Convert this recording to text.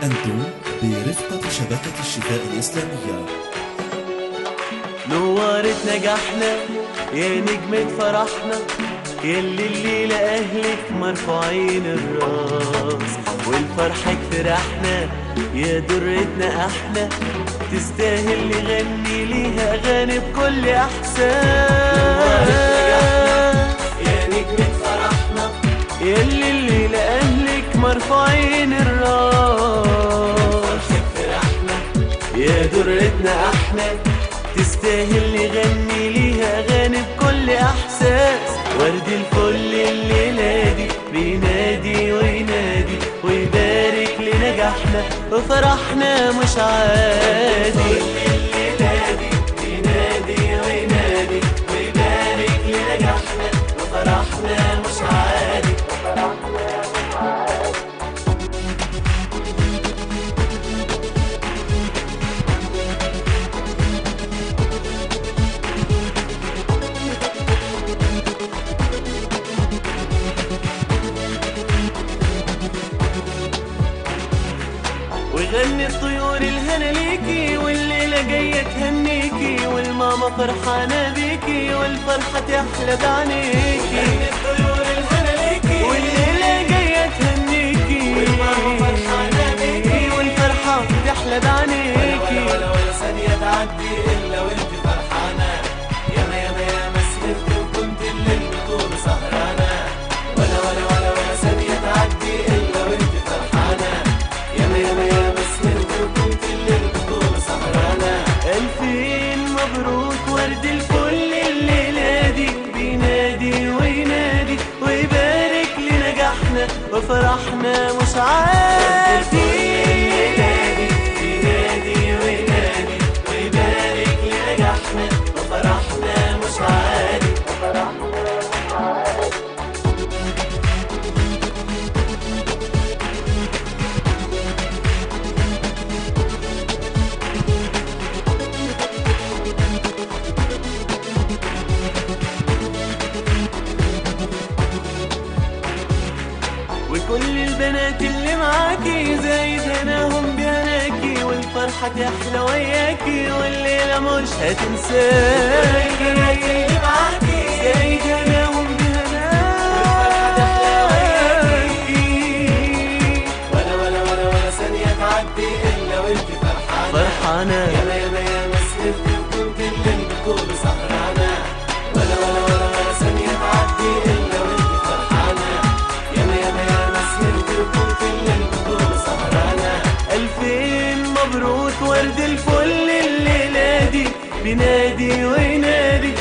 أنتم برفقة شبكة الشفاء الإسلامية نورت نجاحنا يا نجمة فرحنا يلي الليلة أهلك مرفوعين الراس والفرحة فرحنا يا درتنا احنا تستاهل نغني ليها أغاني بكل إحساس يا نجمة فرحنا يلي الليلة أهلك مرفوعين الراس فرحنا يا درتنا احنا تستاهل نغني ليها اغاني بكل احساس ورد الفل الليله دي بينادي وينادي ويبارك لنجاحنا وفرحنا مش عادي الليله دي بينادي وينادي ويبارك لنجاحنا وفرحنا مش عادي وغني الطيور الهنا ليكي والليلة جاية تهنيكي والماما فرحانة بيكي والفرحة تحلى بعينيكي الطيور الهنا ليكي والليلة جاية تهنيكي والماما فرحانة بيكي والفرحة تحلى بعينيكي ولا ولا ثانية تعدي إلا وأنت فرحانة ياما ياما ياما سهرت وكنت الليل بطول سهرانة ولا ولا ولا ولا ثانية تعدي إلا وأنت فرحانة ياما ياما ياما سهرت وكنت الليل بطول سهرانة ألفين مبروك ورد الفل الليلة دي بينادي وينادي ويبارك لنجاحنا وفرحنا مش عادي بينادي وينادي ويبارك لنجاحنا وفرحنا مش عادي وكل البنات اللي معاكي زايد هناهم بهناكي والفرحة تحلى وياكي والليلة مش هتنساكي اللي معاكي زايد هناهم بهناكي ولا ولا ولا ولا ثانية تعدي إلا وأنت فرحانة فرحانة ياما ياما ياما سهرت وكنت الليل بطول سهرانة ولا ولا ولا ولا ثانية تعدي إلا وأنت فرحانة ياما ياما ياما سهرت وكنت الليل بطول سهرانة ألفين مبروك ورد الفل الليلة دي بينادي وينادي